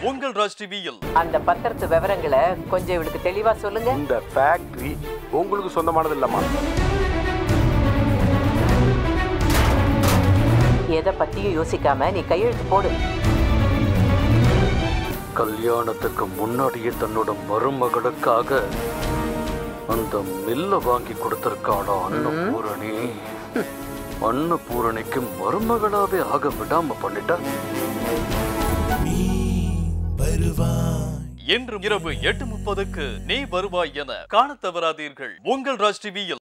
உங்கள் ராஜ் டிவியில் அந்த பத்திரத்து விவரங்களை கொஞ்சம் இவளுக்கு தெளிவா சொல்லுங்க இந்த ஃபேக்டரி உங்களுக்கு சொந்தமானது இல்லம்மா எதை பத்தியும் யோசிக்காம நீ கையெழுத்து போடு கல்யாணத்துக்கு முன்னாடியே தன்னோட மருமகளுக்காக அந்த மில்ல வாங்கி கொடுத்திருக்காடா அன்னபூரணி அன்னபூரணிக்கு மருமகளாவே ஆக விடாம பண்ணிட்டா என்றும் இரவு எட்டு முப்பதுக்கு நீ வருவாய் என காணத் தவறாதீர்கள் உங்கள் ராஜ் டிவியில்